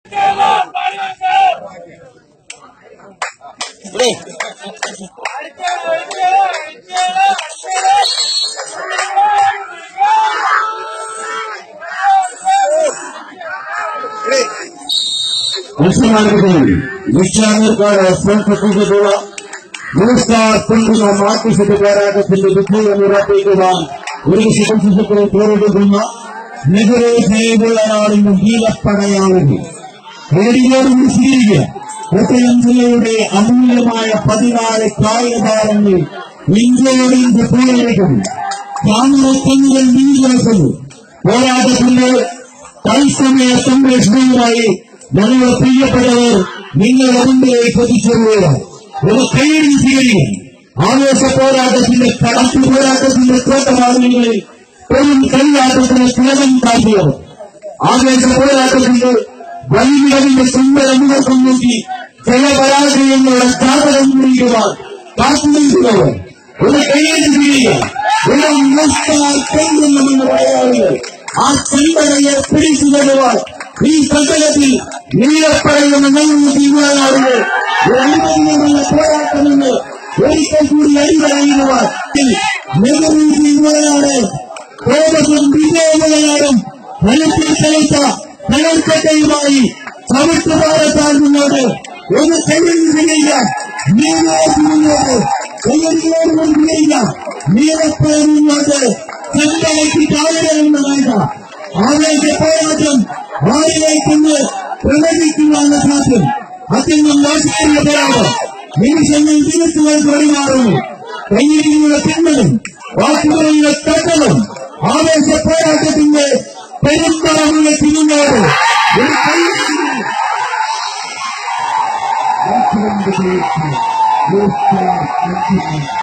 മത്സരമാരംഭിക്കുന്നു നിശ്ചാനക്കാട് സ്പോൺസർഷിപ്പിട്ടുള്ള blue star പിന്തുണ മാർക്കസിന്റെ പോരാട്ടത്തിന്റെ വിജയം ഉറപ്പിക്കുവാൻ ഒരു ശിവശിശുക്കളെ പോരെടുക്കുന്ന നെഹ്റു സ്നേഹമുള്ള നാടിന്റെ ജീവപ്പടയാവുന്നു റേഡിയോട് വിശദീകരിക്കുക കോട്ടയം ജില്ലയുടെ അമൂല്യമായ പതിനാല് കായിക താരങ്ങൾ ഇന്ത്യയോട് ഇന്ത്യ പോരാടുന്നു ചാമറക്കണ്ണുകൾ നീങ്ങിക്കുന്നു പോരാട്ടത്തിന്റെ തത്സമയ സംരക്ഷണവുമായി ഞങ്ങളുടെ പ്രിയപ്പെട്ടവർ നിങ്ങളുടെ മുമ്പിലേക്ക് എത്തിച്ചേരുക ഒരു കൈയടി സ്വീകരിക്കും ആവേശ പോരാട്ടത്തിന്റെ കടത്തു പോരാട്ടത്തിന്റെ തോട്ടമാകുന്നതിൽ പെരും കളിയാട്ടത്തിന് തിളകം കാട്ടിയത് ആവേശ പോരാട്ടത്തിന്റെ വലിയതിന്റെ സുന്ദര മുഖം നോക്കി ജലപരാജയങ്ങളുടെ ജാതകം കുറിക്കുവാൻ കാത്തുനിൽക്കുന്നവർ ഒരു കൈയടി സ്വീകരിക്കുക ഒരു മുസ്താൽ കൊണ്ടുവന്നെന്ന് പറയാറുണ്ട് ആ ചെമ്പടയെ പിടിച്ചു തരുവാൻ ഈ സങ്കടത്തിൽ നീലപ്പറയുന്ന ഞങ്ങൾ തീരുമാനാറുകൾ അനുഭവമുള്ള പോരാട്ടമെന്ന് ഒരിക്കൽ കൂടി അടിപറയുവാൻ നെഹ്റു തീരുമാനാണ് കോപത്തും വിജയമുള്ളയാളും ഫലത്തിൽ തെളിച്ച കലർക്കട്ടയുമായി ചവിട്ടുപാടത്താൽ മുന്നോട്ട് ഒരു കഴിവ് ചെയ്യുക നീലോട്ട് മുന്നോട്ട് കയ്യടികളോട് കൊണ്ടുവരിക നീലപ്പുഴ മുന്നോട്ട് ചെന്തലയ്ക്ക് കാലമെന്ന് വേണ്ട ആവേശ പോരാട്ടം ആരിലേക്കൊന്ന് പ്രകടിക്കുവാനുള്ള സാധ്യം അത്യന്തം മോശമായ പോരാട്ടം നിമിഷങ്ങൾ ദിവസങ്ങൾ വഴിമാറുന്നു കയ്യിലുള്ള പിന്നലും വാക്കുകളുടെ തട്ടലും ആവേശ പോരാട്ടത്തിന്റെ പെരുമ്പറമുള്ള തിരുന്നോട് ഒരു കൈ